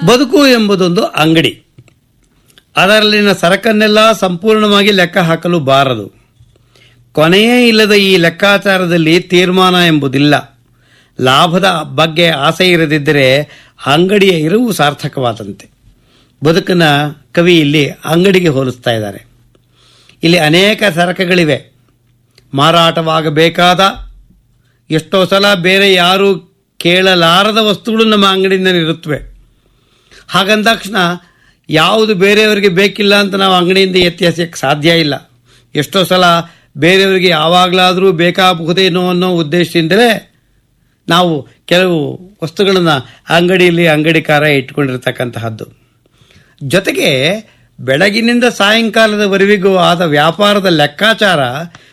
ಬದುಕು ಎಂಬುದೊಂದು ಅಂಗಡಿ ಅದರಲ್ಲಿನ ಸರಕನ್ನೆಲ್ಲ ಸಂಪೂರ್ಣವಾಗಿ ಲೆಕ್ಕ ಹಾಕಲು ಬಾರದು ಕೊನೆಯೇ ಇಲ್ಲದ ಈ ಲೆಕ್ಕಾಚಾರದಲ್ಲಿ ತೀರ್ಮಾನ ಎಂಬುದಿಲ್ಲ ಲಾಭದ ಬಗ್ಗೆ ಆಸೆ ಇರದಿದ್ದರೆ ಅಂಗಡಿಯ ಇರುವು ಸಾರ್ಥಕವಾದಂತೆ ಬದುಕನ್ನ ಕವಿ ಇಲ್ಲಿ ಅಂಗಡಿಗೆ ಹೋಲಿಸ್ತಾ ಇದ್ದಾರೆ ಇಲ್ಲಿ ಅನೇಕ ಸರಕುಗಳಿವೆ ಮಾರಾಟವಾಗಬೇಕಾದ ಎಷ್ಟೋ ಸಲ ಬೇರೆ ಯಾರು ಕೇಳಲಾರದ ವಸ್ತುಗಳು ನಮ್ಮ ಅಂಗಡಿಯಲ್ಲಿ ಇರುತ್ತವೆ ಹಾಗಂದಾಕ್ಷಣ ಯಾವುದು ಬೇರೆಯವರಿಗೆ ಬೇಕಿಲ್ಲ ಅಂತ ನಾವು ಅಂಗಡಿಯಿಂದ ಎತ್ತಿ ಎಸೆಯಕ್ಕೆ ಸಾಧ್ಯ ಇಲ್ಲ ಎಷ್ಟೋ ಸಲ ಬೇರೆಯವರಿಗೆ ಯಾವಾಗಲಾದರೂ ಬೇಕಾಗಬಹುದೇನೋ ಅನ್ನೋ ಉದ್ದೇಶದಿಂದಲೇ ನಾವು ಕೆಲವು ವಸ್ತುಗಳನ್ನು ಅಂಗಡಿಯಲ್ಲಿ ಅಂಗಡಿಕಾರ ಇಟ್ಕೊಂಡಿರ್ತಕ್ಕಂತಹದ್ದು ಜೊತೆಗೆ ಬೆಳಗಿನಿಂದ ಸಾಯಂಕಾಲದವರೆವಿಗೂ ಆದ ವ್ಯಾಪಾರದ ಲೆಕ್ಕಾಚಾರ